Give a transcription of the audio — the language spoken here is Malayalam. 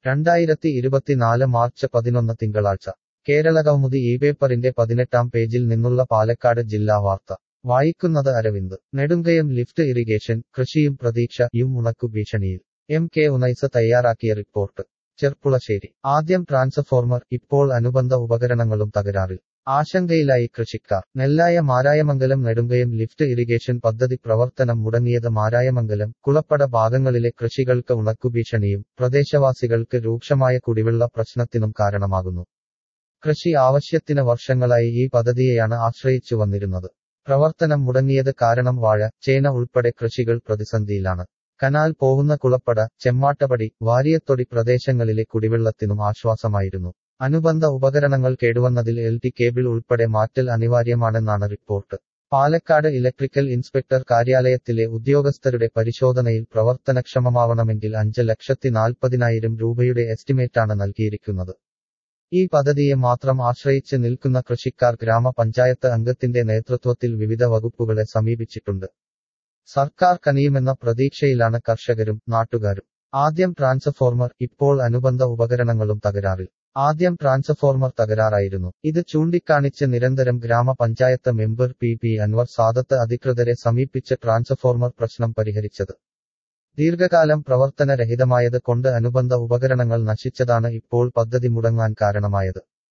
രണ്ടായിരത്തി ഇരുപത്തിനാല് മാർച്ച് പതിനൊന്ന് തിങ്കളാഴ്ച കേരള കൗമുദി ഈ പേപ്പറിന്റെ പതിനെട്ടാം പേജിൽ നിന്നുള്ള പാലക്കാട് ജില്ലാ വാർത്ത വായിക്കുന്നത് അരവിന്ദ് നെടുങ്കയം ലിഫ്റ്റ് ഇറിഗേഷൻ കൃഷിയും പ്രതീക്ഷയും ഉണക്കു ഭീഷണിയിൽ എം കെ ഉനൈസ് തയ്യാറാക്കിയ റിപ്പോർട്ട് ചെർപ്പുളശ്ശേരി ആദ്യം ട്രാൻസ്ഫോർമർ ഇപ്പോൾ അനുബന്ധ ഉപകരണങ്ങളും തകരാറിൽ ആശങ്കയിലായി കൃഷിക്കാർ നെല്ലായ മാരായമംഗലം നെടുങ്കയം ലിഫ്റ്റ് ഇറിഗേഷൻ പദ്ധതി പ്രവർത്തനം മുടങ്ങിയത് മാരായമംഗലം കുളപ്പട ഭാഗങ്ങളിലെ കൃഷികൾക്ക് ഉണക്കുഭീഷണിയും പ്രദേശവാസികൾക്ക് രൂക്ഷമായ കുടിവെള്ള പ്രശ്നത്തിനും കാരണമാകുന്നു കൃഷി ആവശ്യത്തിന് വർഷങ്ങളായി ഈ പദ്ധതിയെയാണ് ആശ്രയിച്ചു വന്നിരുന്നത് പ്രവർത്തനം മുടങ്ങിയത് കാരണം വാഴ ചേന ഉൾപ്പെടെ കൃഷികൾ പ്രതിസന്ധിയിലാണ് കനാൽ പോകുന്ന കുളപ്പട ചെമ്മാട്ടപടി വാരിയത്തൊടി പ്രദേശങ്ങളിലെ കുടിവെള്ളത്തിനും ആശ്വാസമായിരുന്നു അനുബന്ധ ഉപകരണങ്ങൾ കേടുവന്നതിൽ എൽ ടി കേബിൾ ഉൾപ്പെടെ മാറ്റൽ അനിവാര്യമാണെന്നാണ് റിപ്പോർട്ട് പാലക്കാട് ഇലക്ട്രിക്കൽ ഇൻസ്പെക്ടർ കാര്യാലയത്തിലെ ഉദ്യോഗസ്ഥരുടെ പരിശോധനയിൽ പ്രവർത്തനക്ഷമമാവണമെങ്കിൽ അഞ്ച് ലക്ഷത്തി നാൽപ്പതിനായിരം രൂപയുടെ എസ്റ്റിമേറ്റാണ് നൽകിയിരിക്കുന്നത് ഈ പദ്ധതിയെ മാത്രം ആശ്രയിച്ച് നിൽക്കുന്ന കൃഷിക്കാർ ഗ്രാമപഞ്ചായത്ത് അംഗത്തിന്റെ നേതൃത്വത്തിൽ വിവിധ വകുപ്പുകളെ സമീപിച്ചിട്ടുണ്ട് സർക്കാർ കനിയുമെന്ന പ്രതീക്ഷയിലാണ് കർഷകരും നാട്ടുകാരും ആദ്യം ട്രാൻസ്ഫോർമർ ഇപ്പോൾ അനുബന്ധ ഉപകരണങ്ങളും തകരാറിൽ ആദ്യം ട്രാൻസ്ഫോർമർ തകരാറായിരുന്നു ഇത് ചൂണ്ടിക്കാണിച്ച് നിരന്തരം ഗ്രാമപഞ്ചായത്ത് member P P Anwar Sadath അധികൃതരെ സമീപിച്ച് ട്രാൻസ്ഫോർമർ പ്രശ്നം പരിഹരിച്ചത് ദീർഘകാലം പ്രവർത്തനരഹിതമായത് കൊണ്ട് അനുബന്ധ ഉപകരണങ്ങൾ നശിച്ചതാണ് ഇപ്പോൾ പദ്ധതി മുടങ്ങാൻ കാരണമായത്